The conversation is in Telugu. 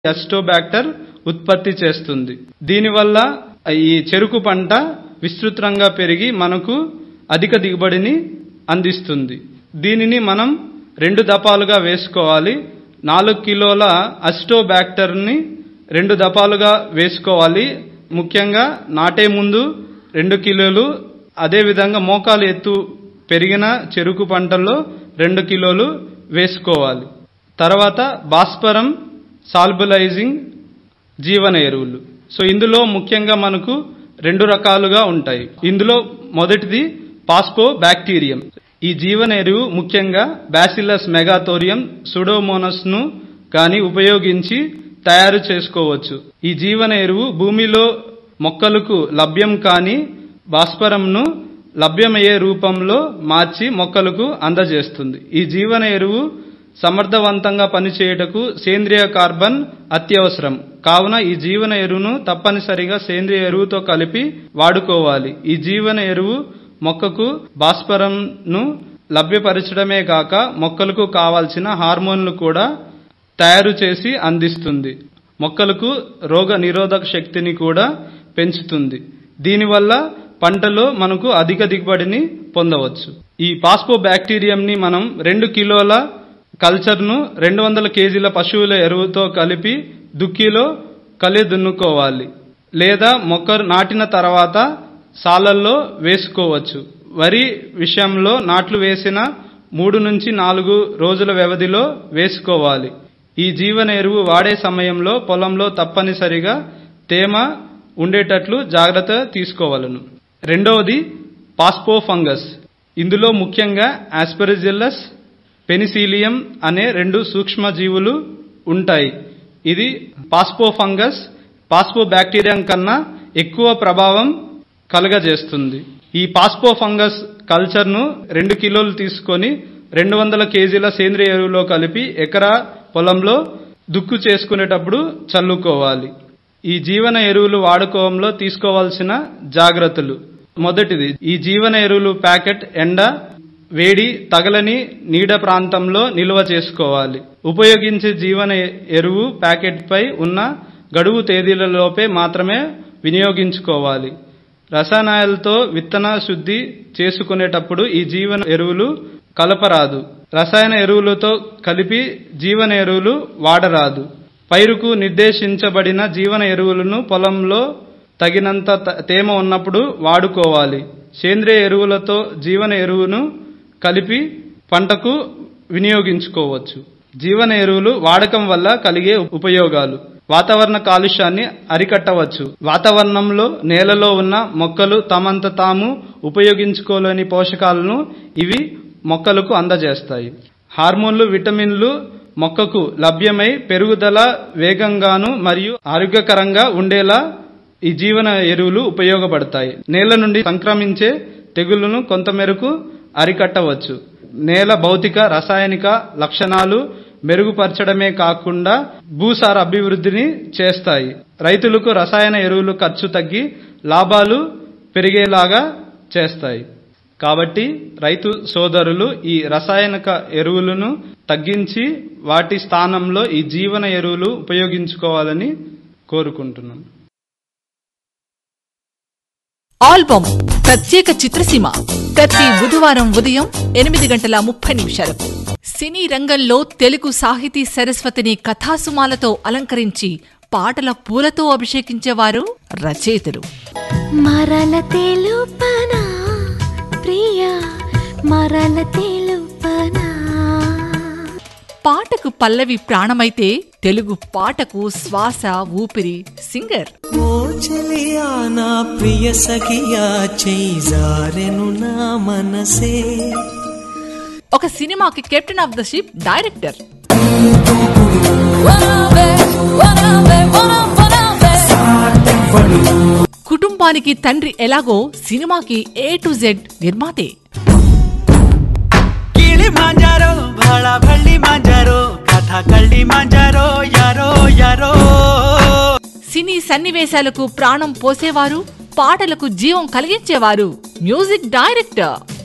అస్టోబ్యాక్టర్ ఉత్పత్తి చేస్తుంది దీనివల్ల ఈ చెరుకు పంట విస్తృతంగా పెరిగి మనకు అధిక దిగుబడిని అందిస్తుంది దీనిని మనం రెండు దపాలుగా వేసుకోవాలి నాలుగు కిలోల అస్టోబ్యాక్టర్ని రెండు దపాలుగా వేసుకోవాలి ముఖ్యంగా నాటే ముందు రెండు కిలోలు అదేవిధంగా మోకాలు ఎత్తు పెరిగిన చెరుకు పంటల్లో రెండు కిలోలు వేసుకోవాలి తర్వాత భాస్వరం సాల్బులైజింగ్ జీవన ఎరువులు సో ఇందులో ముఖ్యంగా మనకు రెండు రకాలుగా ఉంటాయి ఇందులో మొదటిది పాస్పో బ్యాక్టీరియం ఈ జీవన ఎరువు ముఖ్యంగా బ్యాసిల్లస్ మెగాథోరియం సుడోమోనస్ ను కానీ ఉపయోగించి తయారు చేసుకోవచ్చు ఈ జీవన ఎరువు భూమిలో మొక్కలకు లభ్యం కాని భాస్వరంను లభ్యమయ్యే రూపంలో మార్చి మొక్కలకు అందజేస్తుంది ఈ జీవన ఎరువు సమర్థవంతంగా పనిచేయుటకు సేంద్రియ కార్బన్ అత్యవసరం కావున ఈ జీవన ఎరువును తప్పనిసరిగా సేంద్రియ ఎరువుతో కలిపి వాడుకోవాలి ఈ జీవన ఎరువు మొక్కకు భాస్వరంను లభ్యపరచడమే కాక మొక్కలకు కావాల్సిన హార్మోన్లు కూడా తయారు చేసి అందిస్తుంది మొక్కలకు రోగ నిరోధక శక్తిని కూడా పెంచుతుంది దీనివల్ల పంటలో మనకు అధిక దిగుబడిని పొందవచ్చు ఈ పాస్పో బ్యాక్టీరియంని మనం రెండు కిలోల కల్చర్ను రెండు వందల కేజీల పశువుల ఎరువుతో కలిపి దుక్కిలో కలి దున్నుకోవాలి లేదా మొక్క నాటిన తర్వాత సాలల్లో వేసుకోవచ్చు వరి విషయంలో నాట్లు వేసిన మూడు నుంచి నాలుగు రోజుల వ్యవధిలో వేసుకోవాలి ఈ జీవన ఎరువు వాడే సమయంలో పొలంలో తప్పనిసరిగా తేమ ఉండేటట్లు జాగ్రత్త తీసుకోవాలను రెండవది పాస్పో ఫంగస్ ఇందులో ముఖ్యంగా ఆస్పెరిజిల్లస్ పెనిసిలియం అనే రెండు సూక్ష్మజీవులు ఉంటాయి ఇది పాస్పో ఫంగస్ పాస్పో బ్యాక్టీరియం కన్నా ఎక్కువ ప్రభావం కలగజేస్తుంది ఈ పాస్పో ఫంగస్ కల్చర్ను రెండు కిలోలు తీసుకొని రెండు వందల కేజీల సేంద్రియ ఎరువులో కలిపి ఎకరా పొలంలో దుక్కు చేసుకునేటప్పుడు చల్లుకోవాలి ఈ జీవన ఎరువులు వాడుకోవడంలో తీసుకోవాల్సిన జాగ్రత్తలు మొదటిది ఈ జీవన ఎరువులు ప్యాకెట్ ఎండ వేడి తగలని నీడ ప్రాంతంలో నిల్వ చేసుకోవాలి ఉపయోగించే జీవన ఎరువు ప్యాకెట్ పై ఉన్న గడువు తేదీలలోపే మాత్రమే వినియోగించుకోవాలి రసాయనాలతో విత్తన శుద్ధి చేసుకునేటప్పుడు ఈ జీవన ఎరువులు కలపరాదు రసాయన ఎరువులతో కలిపి జీవన ఎరువులు వాడరాదు పైరుకు నిర్దేశించబడిన జీవన ఎరువులను పొలంలో తగినంత తేమ ఉన్నప్పుడు వాడుకోవాలి సేంద్రియ ఎరువులతో జీవన ఎరువును కలిపి పంటకు వినియోగించుకోవచ్చు జీవన ఎరువులు వాడకం వల్ల కలిగే ఉపయోగాలు వాతావరణ కాలుష్యాన్ని అరికట్టవచ్చు వాతావరణంలో నేలలో ఉన్న మొక్కలు తమంత తాము ఉపయోగించుకోలేని పోషకాలను ఇవి మొక్కలకు అందజేస్తాయి హార్మోన్లు విటమిన్లు మొక్కకు లభ్యమై పెరుగుదల వేగంగాను మరియు ఆరోగ్యకరంగా ఉండేలా ఈ జీవన ఎరువులు ఉపయోగపడతాయి నేల నుండి సంక్రమించే తెగుళ్లను కొంతమేరకు అరికట్టవచ్చు నేల భౌతిక రసాయనిక లక్షణాలు మెరుగుపరచడమే కాకుండా భూసార అభివృద్ధిని చేస్తాయి రైతులకు రసాయన ఎరువులు ఖర్చు తగ్గి లాభాలు పెరిగేలాగా చేస్తాయి కాబట్టి రైతు సోదరులు ఈ రసాయనిక ఎరువులను తగ్గించి వాటి స్థానంలో ఈ జీవన ఎరువులు ఉపయోగించుకోవాలని కోరుకుంటున్నాను ఆల్బమ్ ప్రత్యేక చిత్రసీమ ప్రతి బుధవారం ఉదయం ఎనిమిది గంటల ముప్పై నిమిషాలకు సినీ రంగంలో తెలుగు సాహితీ సరస్వతిని కథాసుమాలతో అలంకరించి పాటల పూలతో అభిషేకించేవారు రచయితలు మరల తెలుపనా ప్రియా మరల తెలుపనా పాటకు పల్లవి ప్రాణమైతే తెలుగు పాటకు శ్వాస ఊపిరి సింగర్ ఓ చెలియా నా ప్రియ సఖియా చేజారెను నా మనసే ఒక సినిమాకి captain of the ship director కుటుంబానికి తండ్రి ఎలాగో సినిమాకి ఏ టు జెడ్ నిర్మాతే ಗಿಳಿ ಮಾಂಜಾರೋ ಬಹಳ ಬಳ್ಳಿ ಮಾಂಜಾರೋ ಕಥಾ ಕಳ್ಳಿ ಮಾಂಜಾರೋ ಯಾರೋ ಯಾರೋ సినీ సన్నివేశాలకు ప్రాణం పోసేవారు పాటలకు జీవం కలిగించేవారు మ్యూజిక్ డైరెక్టర్